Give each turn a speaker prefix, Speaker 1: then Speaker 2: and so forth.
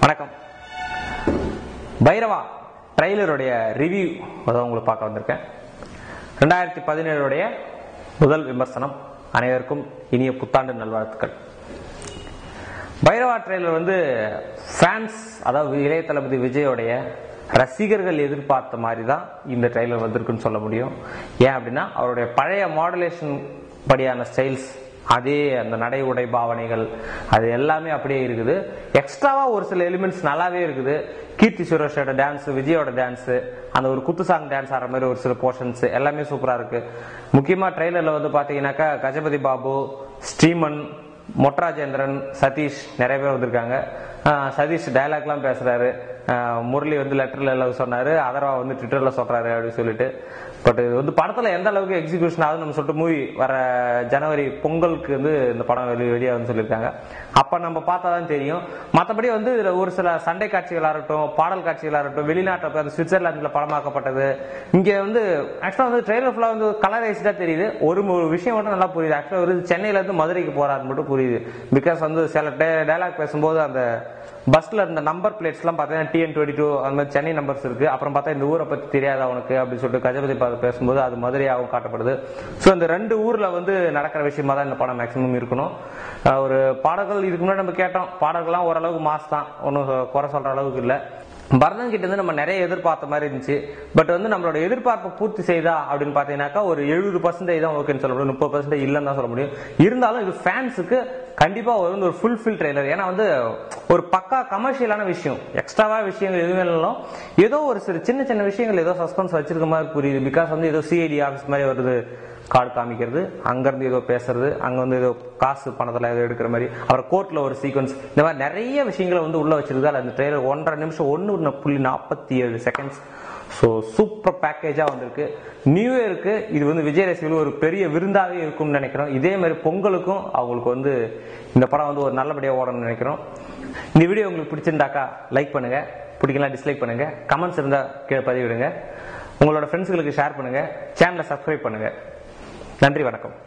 Speaker 1: வணக்கம் பைரவா ட்ரைலருடைய ரிவ்யூ அதான் உங்களுக்கு பார்க்க வந்திருக்கேன் ரெண்டாயிரத்தி பதினேழுடைய முதல் விமர்சனம் அனைவருக்கும் இனிய புத்தாண்டு நல்வாழ்த்துக்கள் பைரவா ட்ரெயிலர் வந்து ஃபேன்ஸ் அதாவது இளைய தளபதி விஜயோடைய ரசிகர்கள் எதிர்பார்த்த மாதிரி தான் இந்த ட்ரெய்லர் வந்திருக்குன்னு சொல்ல முடியும் ஏன் அப்படின்னா அவருடைய பழைய மாடுலேஷன் படியான ஸ்டைல்ஸ் அதே அந்த நடை உடை பாவனைகள் அது எல்லாமே அப்படியே இருக்குது எக்ஸ்ட்ராவா ஒரு சில எலிமெண்ட்ஸ் நல்லாவே இருக்குது கீர்த்தி சுரேஷோட டான்ஸ் விஜயோட டான்ஸ் அந்த ஒரு குத்து சாங் டான்ஸ் ஆடுற மாதிரி ஒரு சில போர்ஷன்ஸ் எல்லாமே சூப்பரா இருக்கு முக்கியமா ட்ரெய்லர்ல வந்து பாத்தீங்கன்னாக்கா கஜபதி பாபு ஸ்ரீமன் மொட்ராஜேந்திரன் சதீஷ் நிறைய பேர் வந்திருக்காங்க ஆஹ் சதீஷ் டயலாக்லாம் பேசுறாரு ஆஹ் முரளி வந்து லெட்டர்ல எல்லாம் சொன்னாரு அதர்வா வந்து ட்விட்டர்ல சொல்றாரு அப்படின்னு சொல்லிட்டு பட் இது வந்து படத்துல எந்த அளவுக்கு எக்ஸிகியூஷன் ஆகுது நம்ம சொல்லிட்டு மூவி வர ஜனவரி பொங்கலுக்கு வந்து இந்த படம் வெளி வெளியாகுதுன்னு சொல்லியிருக்காங்க அப்ப நம்ம பார்த்தா தான் தெரியும் மற்றபடி வந்து இதுல ஒரு சில சண்டை காட்சிகளா இருக்கட்டும் பாடல் காட்சிகளா இருக்கட்டும் வெளிநாட்டு அது சுவிட்சர்லாந்துல படமாக்கப்பட்டது இங்க வந்து ஆக்சுவலா வந்து ட்ரெயிலர் ஃபுல்லா வந்து கலரைஸ்டா தெரியுது ஒரு ஒரு விஷயம் மட்டும் நல்லா புரியுது ஆக்சுவலா ஒரு சென்னையில இருந்து மதுரைக்கு போறாரு மட்டும் புரியுது பிகாஸ் வந்து சில டயலாக் பேசும்போது அந்த பஸ்ல இருந்த நம்பர் பிளேட்ஸ் எல்லாம் பாத்தீங்கன்னா டிஎன் டுவெண்ட்டி டூ அந்த மாதிரி சென்னை நம்பர்ஸ் இருக்கு அப்புறம் பார்த்தா இந்த ஊரை பத்தி தெரியாது அவனுக்கு அப்படின்னு சொல்லிட்டு கஜபதி பாத்து பேசும்போது அது மதுரையாகவும் காட்டப்படுது ஸோ இந்த ரெண்டு ஊர்ல வந்து நடக்கிற விஷயமா தான் இந்த படம் மேக்சிமம் இருக்கணும் அஹ் ஒரு பாடல்கள் இதுக்கு முன்னாடி நம்ம கேட்டோம் பாடல்கள்லாம் ஓரளவுக்கு மாஸ் தான் ஒன்றும் குறை சொல்ற அளவுக்கு இல்லை பரதன் கிட்ட இருந்து நம்ம நிறைய எதிர்பார்த்த மாதிரி இருந்துச்சு பட் வந்து நம்மளோட எதிர்பார்ப்பை பூர்த்தி செய்தா அப்படின்னு பாத்தீங்கன்னாக்கா ஒரு எழுபது பர்சன்டேஜ் தான் ஓகேன்னு சொல்ல முடியும் முப்பது பர்சன்டேஜ் இல்லைன்னு தான் சொல்ல முடியும் இருந்தாலும் இது ஃபேன்ஸுக்கு கண்டிப்பா ஒரு வந்து ஒரு ஃபுல் ஃபில் ட்ரெய்லர் ஏன்னா வந்து ஒரு பக்கா கமர்ஷியலான விஷயம் எக்ஸ்ட்ராவா விஷயங்கள் எதுவும் இல்லைனாலும் ஏதோ ஒரு சில சின்ன சின்ன விஷயங்கள் ஏதோ சஸ்பென்ஸ் வச்சிருக்க மாதிரி புரியுது பிகாஸ் வந்து ஏதோ சிஐடி ஆஃபீஸ் மாதிரி வருது கார்டு காமிக்கிறது அங்கிருந்து ஏதோ பேசுறது அங்க வந்து ஏதோ காசு பணத்துல ஏதோ எடுக்கிற மாதிரி அப்புறம் கோர்ட்ல ஒரு சீக்வன்ஸ் இந்த மாதிரி நிறைய விஷயங்களை வந்து உள்ள வச்சிருக்கு அந்த ட்ரெய்லர் ஒன்றரை நிமிஷம் ஒன்னு புள்ளி நாற்பத்தி ஏழு செகண்ட்ஸ் ஸோ சூப்பர் பேக்கேஜா வந்திருக்கு நியூ இயருக்கு இது வந்து விஜய் ரசிகர்கள் ஒரு பெரிய விருந்தாவே இருக்கும்னு நினைக்கிறோம் இதே மாதிரி பொங்கலுக்கும் அவங்களுக்கு வந்து இந்த படம் வந்து ஒரு நல்லபடியா ஓடணும்னு நினைக்கிறோம் இந்த வீடியோ உங்களுக்கு பிடிச்சிருந்தாக்கா லைக் பண்ணுங்க பிடிக்கலாம் டிஸ்லைக் பண்ணுங்க கமெண்ட்ஸ் இருந்தா கீழே பதிவிடுங்க உங்களோட ஃப்ரெண்ட்ஸுகளுக்கு ஷேர் பண்ணுங்க சேனலை சப்ஸ்கிரைப் பண்ணுங்க நன்றி வணக்கம்